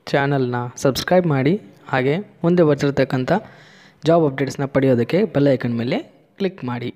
ಚಾನಲ್ನ ಸಬ್ಸ್ಕ್ರೈಬ್ ಮಾಡಿ ಹಾಗೆ ಮುಂದೆ ಬರ್ತಿರ್ತಕ್ಕಂಥ ಜಾಬ್ ಅಪ್ಡೇಟ್ಸ್ನ ಪಡೆಯೋದಕ್ಕೆ ಬೆಲ್ ಐಕನ್ ಮೇಲೆ ಕ್ಲಿಕ್ ಮಾಡಿ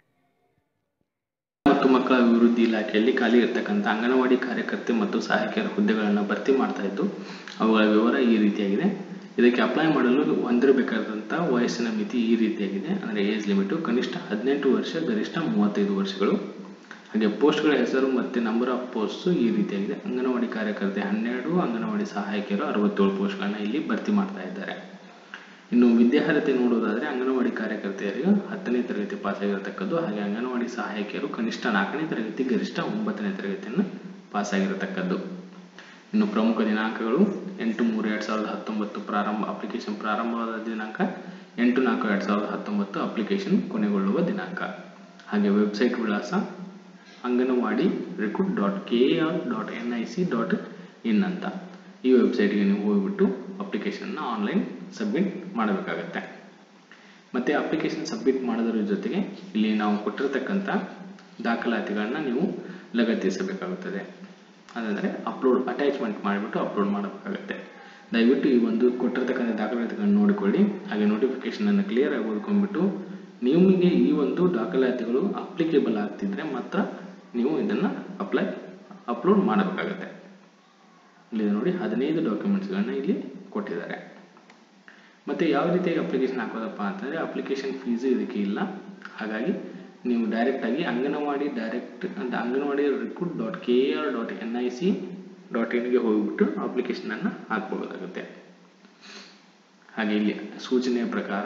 ಮತ್ತು ಮಕ್ಕಳ ಅಭಿವೃದ್ಧಿ ಇಲಾಖೆಯಲ್ಲಿ ಖಾಲಿ ಇರತಕ್ಕಂಥ ಅಂಗನವಾಡಿ ಕಾರ್ಯಕರ್ತೆ ಮತ್ತು ಸಹಾಯಕಿಯರ ಹುದ್ದೆಗಳನ್ನು ಭರ್ತಿ ಮಾಡ್ತಾ ಇದ್ದು ಅವುಗಳ ವಿವರ ಈ ರೀತಿಯಾಗಿದೆ ಇದಕ್ಕೆ ಅಪ್ಲೈ ಮಾಡಲು ಹೊಂದಿರಬೇಕಾದಂಥ ವಯಸ್ಸಿನ ಮಿತಿ ಈ ರೀತಿಯಾಗಿದೆ ಅಂದರೆ ಏಜ್ ಲಿಮಿಟು ಕನಿಷ್ಠ ಹದಿನೆಂಟು ವರ್ಷ ಗರಿಷ್ಠ ಮೂವತ್ತೈದು ವರ್ಷಗಳು ಹಾಗೆ ಪೋಸ್ಟ್ಗಳ ಹೆಸರು ಮತ್ತು ನಂಬರ್ ಆಫ್ ಪೋಸ್ಟ್ಸು ಈ ರೀತಿಯಾಗಿದೆ ಅಂಗನವಾಡಿ ಕಾರ್ಯಕರ್ತೆ ಹನ್ನೆರಡು ಅಂಗನವಾಡಿ ಸಹಾಯಕಿಯರು ಅರವತ್ತೇಳು ಪೋಸ್ಟ್ಗಳನ್ನ ಇಲ್ಲಿ ಭರ್ತಿ ಮಾಡ್ತಾ ಇದ್ದಾರೆ ಇನ್ನು ವಿದ್ಯಾರ್ಹತೆ ನೋಡೋದಾದರೆ ಅಂಗನವಾಡಿ ಕಾರ್ಯಕರ್ತೆಯರಿಗೆ ಹತ್ತನೇ ತರಗತಿ ಪಾಸ್ ಆಗಿರತಕ್ಕದ್ದು ಹಾಗೆ ಅಂಗನವಾಡಿ ಸಹಾಯಕಿಯರು ಕನಿಷ್ಠ ನಾಲ್ಕನೇ ತರಗತಿ ಗರಿಷ್ಠ ಒಂಬತ್ತನೇ ತರಗತಿಯನ್ನು ಪಾಸ್ ಆಗಿರತಕ್ಕದ್ದು ಇನ್ನು ಪ್ರಮುಖ ದಿನಾಂಕಗಳು ಎಂಟು ಮೂರು ಎರಡು ಸಾವಿರದ ಹತ್ತೊಂಬತ್ತು ಪ್ರಾರಂಭ ಅಪ್ಲಿಕೇಶನ್ ಪ್ರಾರಂಭವಾದ ದಿನಾಂಕ ಎಂಟು ನಾಲ್ಕು ಎರಡು ಸಾವಿರದ ಹತ್ತೊಂಬತ್ತು ಅಪ್ಲಿಕೇಶನ್ ಕೊನೆಗೊಳ್ಳುವ ದಿನಾಂಕ ಹಾಗೆ ವೆಬ್ಸೈಟ್ ವಿಳಾಸ anganwadi recruit dot K R dot N I C dot in ಅಂತ ಈ ವೆಬ್ಸೈಟ್ಗೆ ನೀವು ಹೋಗಿಬಿಟ್ಟು ಅಪ್ಲಿಕೇಶನ್ನ ಆನ್ಲೈನ್ ಸಬ್ಮಿಟ್ ಮಾಡಬೇಕಾಗತ್ತೆ ಮತ್ತು ಅಪ್ಲಿಕೇಶನ್ ಸಬ್ಮಿಟ್ ಮಾಡೋದ್ರ ಜೊತೆಗೆ ಇಲ್ಲಿ ನಾವು ಕೊಟ್ಟಿರ್ತಕ್ಕಂಥ ದಾಖಲಾತಿಗಳನ್ನ ನೀವು ಲಗತ್ತಿಸಬೇಕಾಗುತ್ತದೆ ಅದಂದರೆ ಅಪ್ಲೋಡ್ ಅಟ್ಯಾಚ್ಮೆಂಟ್ ಮಾಡಿಬಿಟ್ಟು ಅಪ್ಲೋಡ್ ಮಾಡಬೇಕಾಗುತ್ತೆ ದಯವಿಟ್ಟು ಈ ಒಂದು ಕೊಟ್ಟಿರ್ತಕ್ಕಂಥ ದಾಖಲಾತಿಗಳನ್ನು ನೋಡಿಕೊಳ್ಳಿ ಹಾಗೆ ನೋಟಿಫಿಕೇಷನನ್ನು ಕ್ಲಿಯರ್ ಆಗಿ ಓದ್ಕೊಂಡ್ಬಿಟ್ಟು ನಿಮಗೆ ಈ ಒಂದು ದಾಖಲಾತಿಗಳು ಅಪ್ಲಿಕೇಬಲ್ ಆಗ್ತಿದ್ರೆ ಮಾತ್ರ ನೀವು ಇದನ್ನು ಅಪ್ಲೈ ಅಪ್ಲೋಡ್ ಮಾಡಬೇಕಾಗತ್ತೆ ಇಲ್ಲಿ ನೋಡಿ ಹದಿನೈದು ಡಾಕ್ಯುಮೆಂಟ್ಸ್ಗಳನ್ನ ಇಲ್ಲಿ ಕೊಟ್ಟಿದ್ದಾರೆ ಮತ್ತು ಯಾವ ರೀತಿಯಾಗಿ ಅಪ್ಲಿಕೇಶನ್ ಹಾಕೋದಪ್ಪ ಅಂತಂದರೆ ಅಪ್ಲಿಕೇಶನ್ ಫೀಸು ಇದಕ್ಕೆ ಇಲ್ಲ ಹಾಗಾಗಿ ನೀವು ಡೈರೆಕ್ಟಾಗಿ ಅಂಗನವಾಡಿ ಡೈರೆಕ್ಟ್ ಅಂತ anganwadi recruit dot K R dot N I C dot ಇನ್ಗೆ ಹೋಗಿಬಿಟ್ಟು ಅಪ್ಲಿಕೇಶನನ್ನು ಹಾಕ್ಬೋದಾಗುತ್ತೆ ಹಾಗೆ ಇಲ್ಲಿ ಸೂಚನೆಯ ಪ್ರಕಾರ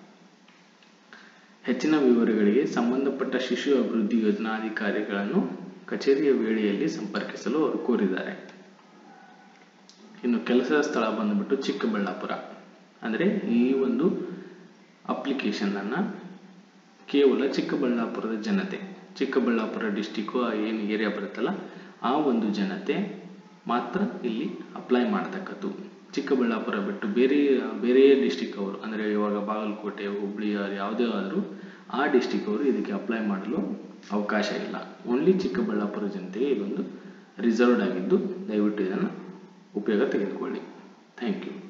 ಹೆಚ್ಚಿನ ವಿವರಗಳಿಗೆ ಸಂಬಂಧಪಟ್ಟ ಶಿಶು ಅಭಿವೃದ್ಧಿ ಯೋಜನಾಧಿಕಾರಿಗಳನ್ನು ಕಚೇರಿಯ ವೇಳೆಯಲ್ಲಿ ಸಂಪರ್ಕಿಸಲು ಅವರು ಕೋರಿದ್ದಾರೆ ಇನ್ನು ಕೆಲಸದ ಸ್ಥಳ ಬಂದುಬಿಟ್ಟು ಚಿಕ್ಕಬಳ್ಳಾಪುರ ಅಂದರೆ ಈ ಒಂದು ಅಪ್ಲಿಕೇಶನನ್ನು ಕೇವಲ ಚಿಕ್ಕಬಳ್ಳಾಪುರದ ಜನತೆ ಚಿಕ್ಕಬಳ್ಳಾಪುರ ಡಿಸ್ಟಿಕ್ಕು ಏನು ಏರಿಯಾ ಬರುತ್ತಲ್ಲ ಆ ಒಂದು ಜನತೆ ಮಾತ್ರ ಇಲ್ಲಿ ಅಪ್ಲೈ ಮಾಡ್ತಕ್ಕದ್ದು ಚಿಕ್ಕಬಳ್ಳಾಪುರ ಬಿಟ್ಟು ಬೇರೆ ಬೇರೆ ಡಿಸ್ಟಿಕ್ ಅವರು ಅಂದರೆ ಇವಾಗ ಬಾಗಲಕೋಟೆ ಹುಬ್ಳಿ ಯಾವುದೇ ಆದರೂ ಆ ಡಿಸ್ಟಿಕ್ ಅವರು ಇದಕ್ಕೆ ಅಪ್ಲೈ ಮಾಡಲು ಅವಕಾಶ ಇಲ್ಲ ಓನ್ಲಿ ಚಿಕ್ಕಬಳ್ಳಾಪುರ ಜನತೆಗೆ ಇದೊಂದು ರಿಸರ್ವ್ಡ್ ಆಗಿದ್ದು ದಯವಿಟ್ಟು ಇದನ್ನು ಉಪಯೋಗ ತೆಗೆದುಕೊಳ್ಳಿ ಥ್ಯಾಂಕ್ ಯು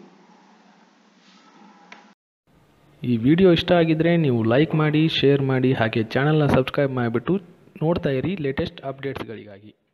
ಈ ವಿಡಿಯೋ ಇಷ್ಟ ಆಗಿದ್ದರೆ ನೀವು ಲೈಕ್ ಮಾಡಿ ಶೇರ್ ಮಾಡಿ ಹಾಗೆ ಚಾನಲ್ನ ಸಬ್ಸ್ಕ್ರೈಬ್ ಮಾಡಿಬಿಟ್ಟು ನೋಡ್ತಾ ಇರಿ ಲೇಟೆಸ್ಟ್ ಅಪ್ಡೇಟ್ಸ್ಗಳಿಗಾಗಿ